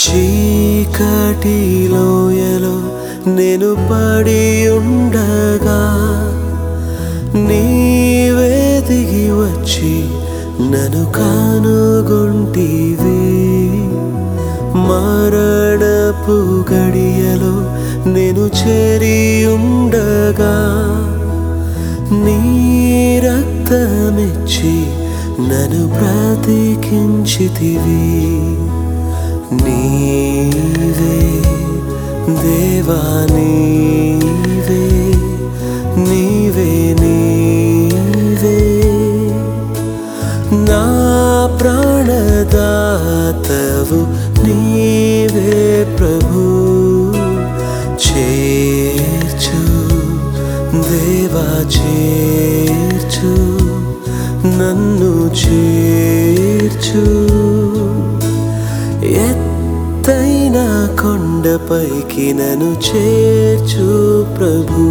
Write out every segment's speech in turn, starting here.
చీకటి లోయలో నేను పడి ఉండగా నీవే దిగి వచ్చి నన్ను కానుగొంటివి మరణపు గడియలో నేను చేరి ఉండగా నీ రక్తమిచ్చి నన్ను బ్రతికించితివి నీవే దేవా నీవే నీవే నీవే నా ప్రాణదాతవు నీవే ప్రభు చేర్చు దేవా చేర్చు నన్ను చేర్చు ఎత్తైన కొండపైకి నన్ను చేర్చు ప్రభు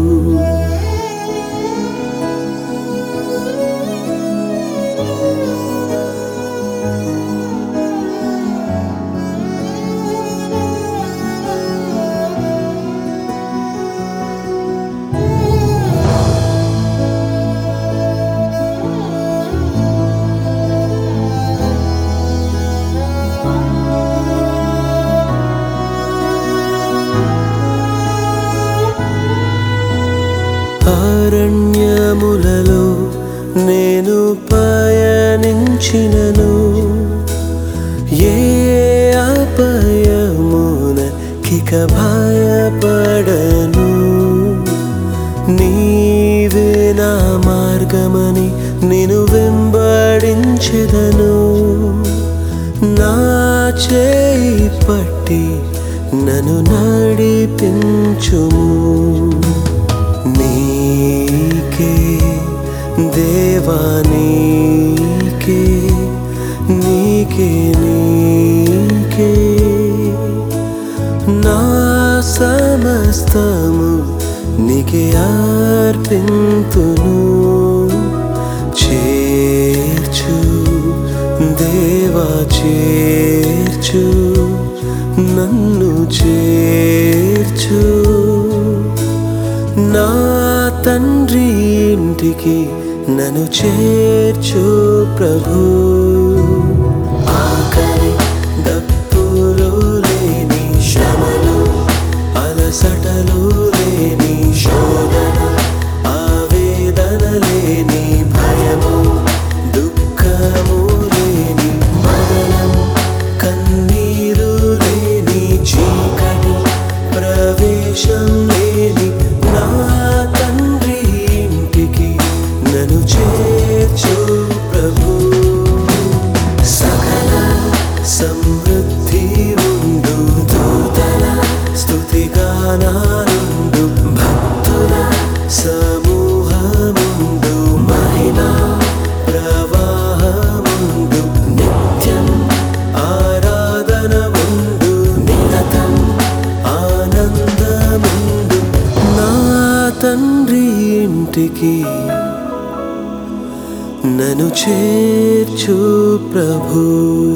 అరణ్యములలో నేను పయనించినను ఏ అపయమున కిక భయపడను నీవే నా మార్గమని నేను వెంబడించెదను నా చేయి పట్టి నన్ను నడిపించుము నీకే దేవా నీకే నీకే నీకే నా సమస్తము నీకే అర్పింతును చేర్చు దేవా చేర్చు నన్ను చేర్చు నా తండ్రి ఇంటికి నన్ను చేర్చు ప్రభు ఆకలి దప్పులు లేని శ్రమలు అలసటలు లేని శోధన ఆవేదన లేని భయము దుఃఖము లేని మరణం కన్నీరు లేని చీకటి ప్రవేశం లేని నా తండ్రి ఇంటికి నన్ను చేర్చు ప్రభు సకల సమృద్ధి ఉండు దూతల స్తుతిగానాలుండు భక్తుల సమూహముండు మహిమా ప్రవాహముండు నిత్యం ఆరాధన ఉండు నిరతం ఆనందముండు నా తండ్రి ఇంటికి నన్ను చేర్చు ప్రభు